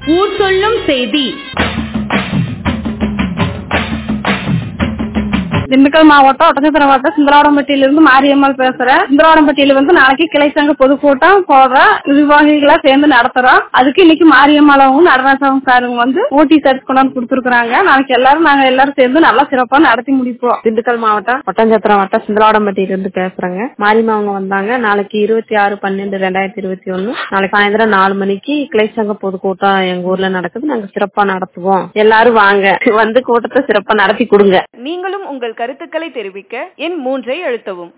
ஊர் சொல்லும் செய்தி திண்டுக்கல் மாவட்டம் ஒட்டஞ்சத்திரம் வட்டம் சுந்தராவடம்பட்டியில இருந்து மாரியம்மாள் பேசுறேன் சுந்தராவடம்பட்டியில வந்து நாளைக்கு கிளை சங்க பொதுக்கூட்டம் போடுறோம் நிர்வாகிகளா சேர்ந்து நடத்துறோம் அதுக்கு இன்னைக்கு மாரியம்மாளவும் நடராஜாவும் சாருங்க வந்து ஓட்டி சர்ச் கொண்டாந்து கொடுத்துருக்காங்க நாளைக்கு எல்லாரும் நாங்க எல்லாரும் சேர்ந்து நல்லா சிறப்பா நடத்தி முடிப்போம் திண்டுக்கல் மாவட்டம் ஒட்டஞ்சத்திரம் வட்டம் சுந்தராவடம்பட்டியில இருந்து பேசுறேங்க மாரியம்மா அவங்க வந்தாங்க நாளைக்கு இருபத்தி ஆறு பன்னெண்டு ரெண்டாயிரத்தி இருபத்தி ஒண்ணு நாளைக்கு சாயந்தரம் நாலு மணிக்கு கிளை சங்க பொதுக்கூட்டம் எங்க ஊர்ல நடக்குது நாங்க சிறப்பா நடத்துவோம் எல்லாரும் வாங்க வந்து கூட்டத்தை சிறப்பா நடத்தி கொடுங்க நீங்களும் உங்கள் கருத்துக்களை தெரிவிக்க எண் மூன்றை அழுத்தவும்